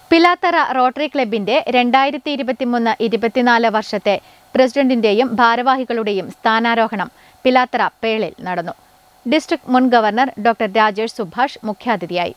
Pilathara rotary ക്ലബിന്റെ രണ്ടായിരത്തി ഇരുപത്തിമൂന്ന് ഇരുപത്തിനാല് വർഷത്തെ പ്രസിഡന്റിന്റെയും ഭാരവാഹികളുടെയും സ്ഥാനാരോഹണം പിലാത്തറ പേളിൽ നടന്നു ഡിസ്ട്രിക്ട് മുൻ ഗവർണർ ഡോക്ടർ രാജേഷ് സുഭാഷ് മുഖ്യാതിഥിയായി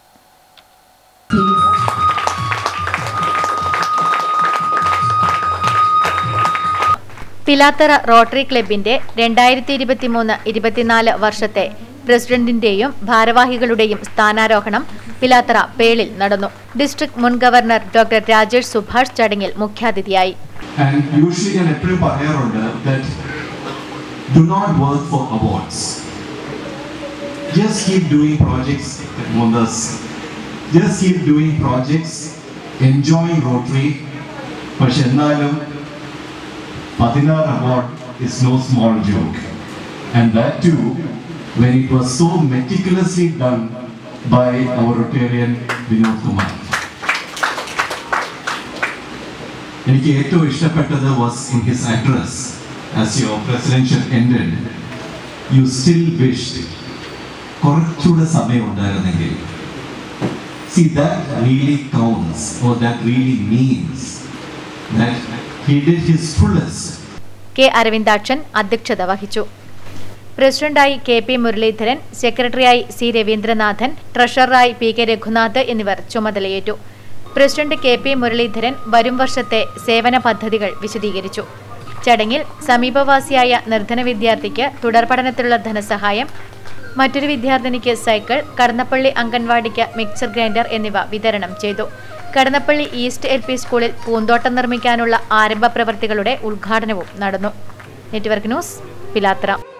പിലാത്തറ റോട്ടറി ക്ലബിന്റെ രണ്ടായിരത്തി ഇരുപത്തിമൂന്ന് ഇരുപത്തിനാല് വർഷത്തെ പ്രസിഡന്റിന്റെയും ഭാരവാഹികളുടെയും സ്ഥാനാരോഹണം പിലാത്തറ പേളിൽ നടന്നു ഡിസ്ട്രിക്ട് മുൻ ഗവർണർ ഡോക്ടർ രാജേഷ് സുഭാഷ് ചടങ്ങിൽ മുഖ്യാതിഥിയായി And usually ഞാൻ എപ്പോഴും പറയാറുണ്ട് that do not work for awards. Just keep doing projects at Mondas. Just keep doing projects, enjoying Rotary. പക്ഷെ എന്നാലും പതിനാറ് award is no small joke. And that too, when it was so meticulously done by our Rotarian Vinod Kumar. എനിക്ക് ഏറ്റവും ഇഷ്ടപ്പെട്ടത് was in his address as your presidential ended you still wished കുറച്ചുകൂടെ സമയം ഉണ്ടായിരുന്നെങ്കിൽ see that really counts or that really means that he did his fullest K Aravindakshan അധ്യക്ഷത വഹിച്ചു പ്രസിഡന്റായി K P Muraleedharan സെക്രട്ടറിയായി സി രവീന്ദ്രനാഥൻ ട്രഷററായി പി കെ രഘുനാഥ് എന്നിവർ ചുമതലയേറ്റു പ്രസിഡന്റ് കെ പി മുരളീധരൻ വരും വർഷത്തെ സേവന പദ്ധതികൾ വിശദീകരിച്ചു ചടങ്ങിൽ സമീപവാസിയായ നിർധന വിദ്യാർത്ഥിക്ക് തുടർ പഠനത്തിലുള്ള ധനസഹായം മറ്റൊരു വിദ്യാർത്ഥിനിക്ക് സൈക്കിൾ കടന്നപ്പള്ളി അംഗൻവാടിക്ക് മിക്സർ ഗ്രൈൻഡർ എന്നിവ വിതരണം ചെയ്തു കടന്നപ്പള്ളി ഈസ്റ്റ് എൽ പി സ്കൂളിൽ പൂന്തോട്ടം നിർമ്മിക്കാനുള്ള ആരംഭ പ്രവൃത്തികളുടെ ഉദ്ഘാടനവും നടന്നു നെറ്റ്വർക്ക് ന്യൂസ് പിലാത്ര